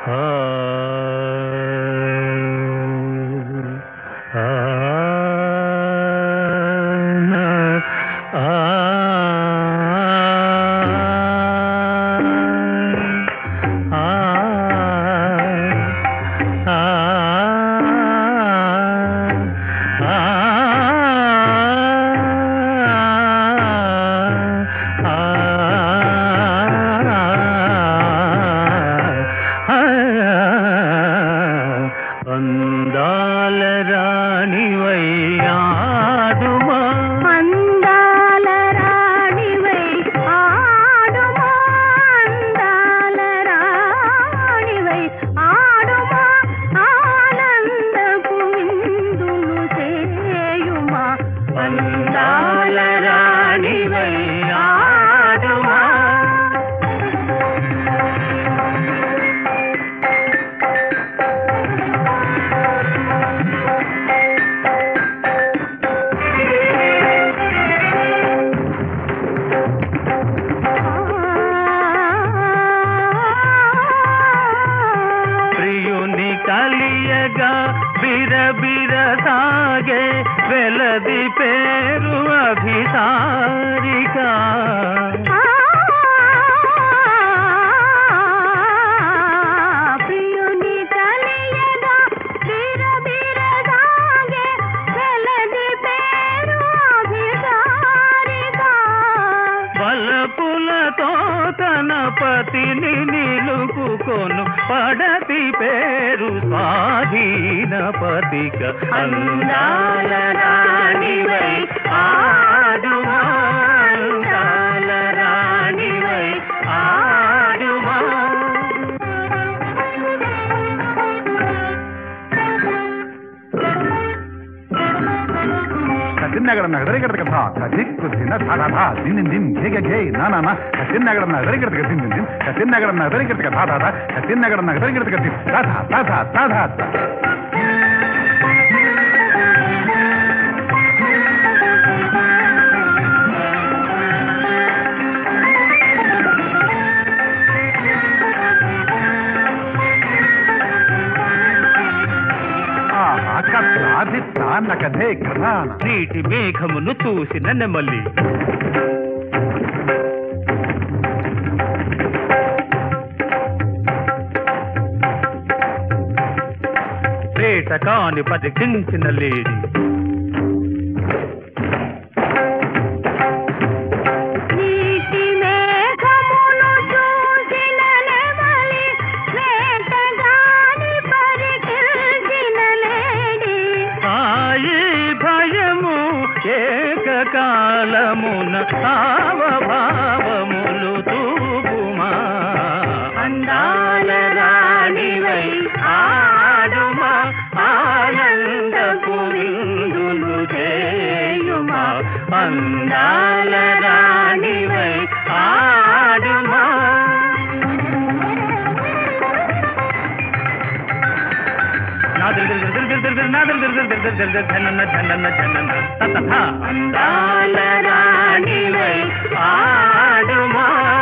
అందాల రాణివై ఆడుమా అందాల రాణివై ఆడుమా అందాల రాణివై ఆడుమా ఆనందపు విందులు చేయుమా అందాల రాణివై ఆడుమా ప్రియుని కలియగా బిరబిర సాగే వెలది పేరు అభిసారిక ప్రియుని కలియగా బిరబిరగాగే వెలది పేరు అభిసారిక బలపులతో తన పతిని నిలుపుకొను పడతి పేరు స్వాధీన పతిక అందాల రాణివై ఆడుమా అందాల రాణివై ఆడుమా ಕತ್ತಿನಗರ ನಗರಿಗದ ಕಥಾ ಕಥಿಕ್ಕು ದಿನ ಧಾಧಾ ದಿನ ದಿನ ಹೇಗೆ ಘೇ ನಾನಾ ನಾ ಕತ್ತಿನಗರ ನಗರಿಗದ ದಿನ ದಿನ ಕತ್ತಿನಗರ ನಗರಿಗದ ಕಥಾ ಧಾಧಾ ಕತ್ತಿನಗರ ನಗರಿಗದ ಕಥಿ ಧಾಧಾ ಧಾಧಾ ಧಾಧಾ కథాధిత్త నకథే కథాన నీటి మేఘమును చూసిన నెమలి పేట కాని పరికించిన లేడి నీటి మేఘమును చూసిన నెమలి వేటగాని పరికిల్చిన లేడి ఆయి భయము ఏకకాలమున భావములు తూపుమా అందాల రాణివై ఆడుమా ఆనందపు విందులు చేయుమా అందాల రాణివై ఆడుమా అందాల రాణివై ఆడుమా